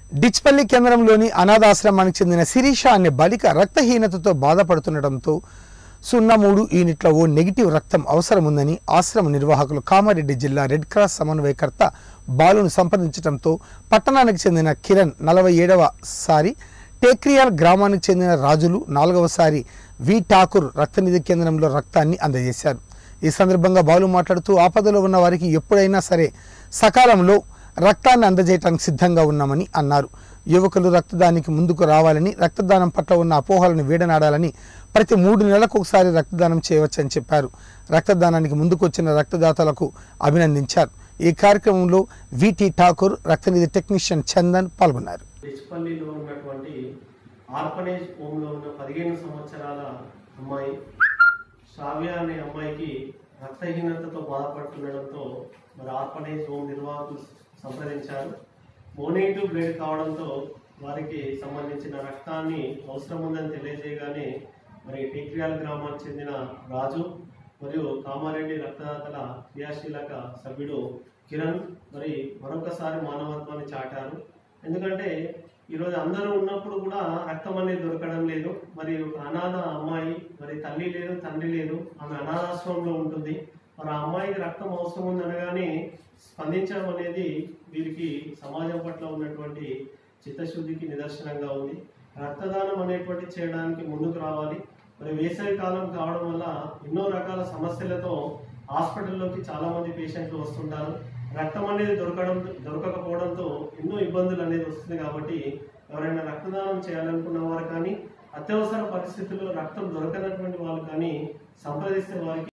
డిచ్పల్లి కేంద్రంలోని అనాథాశ్రమానికి చెందిన శిరీష అనే బాలిక రక్తహీనతతో బాధపడుతుండటంతో సున్నా మూడు యూనిట్ల ఓ నెగిటివ్ రక్తం అవసరం ఉందని ఆశ్రమ నిర్వాహకులు కామారెడ్డి జిల్లా రెడ్ క్రాస్ సమన్వయకర్త బాలును సంప్రదించడంతో పట్టణానికి చెందిన కిరణ్ నలభై ఏడవ సారి టేక్రియాల్ గ్రామానికి చెందిన రాజులు నాలుగవసారి వి ఠాకూర్ రక్తనిధి కేంద్రంలో రక్తాన్ని అందజేశారు ఈ సందర్భంగా బాలు మాట్లాడుతూ ఆపదలో ఉన్న వారికి ఎప్పుడైనా సరే సకాలంలో రక్తాన్ని అందజేయటానికి సిద్ధంగా ఉన్నామని అన్నారు యువకులు రక్తదానికి ముందుకు రావాలని రక్తదానం పట్ల ఉన్న అపోహలను వీడనాడాలని ప్రతి మూడు నెలలకు ఒకసారి రక్తదానం చేయవచ్చని చెప్పారు రక్తదానానికి ముందుకొచ్చిన రక్తదాతలకు అభినందించారు ఈ కార్యక్రమంలో విటి ఠాకూర్ రక్తనిధి టెక్నీషియన్ చందన్ పాల్గొన్నారు డిచ్పల్లిలో ఉన్నటువంటి ఆర్ఫనేజ్ హోమ్లో ఉన్న పదిహేను సంవత్సరాల అమ్మాయి శ్రావ్య అనే అమ్మాయికి రక్తహీనతతో బాధపడుతుండడంతో మరి ఆర్ఫనేజ్ హోమ్ నిర్వాహకులు సంప్రదించారు మోనేటివ్ బ్లడ్ కావడంతో వారికి సంబంధించిన రక్తాన్ని అవసరం ఉందని తెలియజేయగానే మరి టేక్రియాల గ్రామానికి చెందిన రాజు మరియు కామారెడ్డి రక్తదాతల క్రియాశీలక సభ్యుడు కిరణ్ మరి మరొకసారి మానవత్వాన్ని చాటారు ఎందుకంటే ఈరోజు అందరూ ఉన్నప్పుడు కూడా రక్తం అనేది దొరకడం లేదు మరి ఒక అనాథ అమ్మాయి మరి తల్లి లేదు తండ్రి లేదు ఆమె అనాథాశ్రమంలో ఉంటుంది మరి ఆ అమ్మాయికి రక్తం అవసరం ఉందనగానే స్పందించడం అనేది వీరికి సమాజం పట్ల ఉన్నటువంటి చిత్తశుద్ధికి నిదర్శనంగా ఉంది రక్తదానం అనేటువంటి చేయడానికి ముందుకు రావాలి మరి వేసవి కాలం కావడం వల్ల ఎన్నో రకాల సమస్యలతో హాస్పిటల్లోకి చాలా మంది పేషెంట్లు వస్తుంటారు రక్తం అనేది దొరకడం దొరకకపోవడంతో ఎన్నో ఇబ్బందులు అనేది వస్తుంది కాబట్టి ఎవరైనా రక్తదానం చేయాలనుకున్న వారు కానీ అత్యవసర పరిస్థితుల్లో రక్తం దొరకనటువంటి వాళ్ళు కానీ సంప్రదిస్తే వారికి